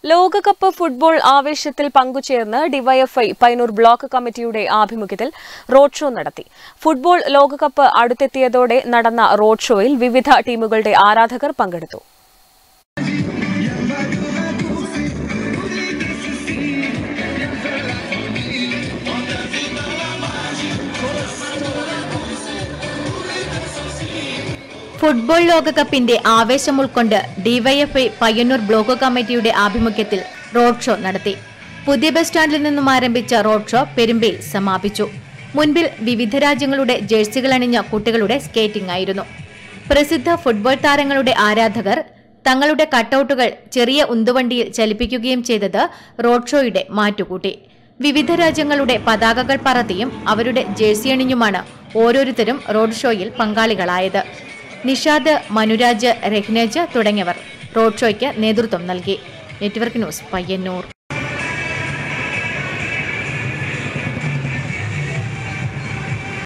ലോകകപ്പ് ഫുട്ബോൾ ആവേശത്തിൽ പങ്കുചേർന്ന് DYFI Painur block കമ്മിറ്റിയുടെ ആഭിമുഖ്യത്തിൽ റോഡ് ഷോ നടത്തി ഫുട്ബോൾ ലോകകപ്പ് അടുത്തെത്തിയതോടെ നടന്ന റോഡ് ഷോയിൽ വിവിധ ടീമുകളുടെ ആരാധകർ പങ്കെടുത്തു ഫുട്ബോൾ ലോകകപ്പിന്റെ ആവേശം ഉൾക്കൊണ്ട് ഡിവൈഎഫ്ഐ പയ്യന്നൂർ ബ്ലോക്ക് കമ്മിറ്റിയുടെ ആഭിമുഖ്യത്തിൽ റോഡ് ഷോ നടത്തി പുതിയ ബസ് സ്റ്റാൻഡിൽ നിന്നും ആരംഭിച്ച റോഡ് ഷോ പെരുമ്പയിൽ സമാപിച്ചു മുൻപിൽ വിവിധ രാജ്യങ്ങളുടെ ജേഴ്സികൾ അണിഞ്ഞ കുട്ടികളുടെ സ്കേറ്റിംഗ് ആയിരുന്നു പ്രസിദ്ധ ഫുട്ബോൾ താരങ്ങളുടെ ആരാധകർ തങ്ങളുടെ കട്ടൌട്ടുകൾ ചെറിയ ഉന്തുവണ്ടിയിൽ ചലിപ്പിക്കുകയും ചെയ്തത് റോഡ് ഷോയുടെ മാറ്റുകൂട്ടി വിവിധ രാജ്യങ്ങളുടെ പതാകകൾ പറത്തിയും അവരുടെ ജേഴ്സി അണിഞ്ഞുമാണ് ഓരോരുത്തരും റോഡ് ഷോയിൽ പങ്കാളികളായത് നിഷാദ് മനുരാജ് രഹ്നജ് തുടങ്ങിയവർ റോഡ് ഷോയ്ക്ക് നേതൃത്വം നൽകി നെറ്റ്വർക്ക് ന്യൂസ് പയ്യന്നൂർ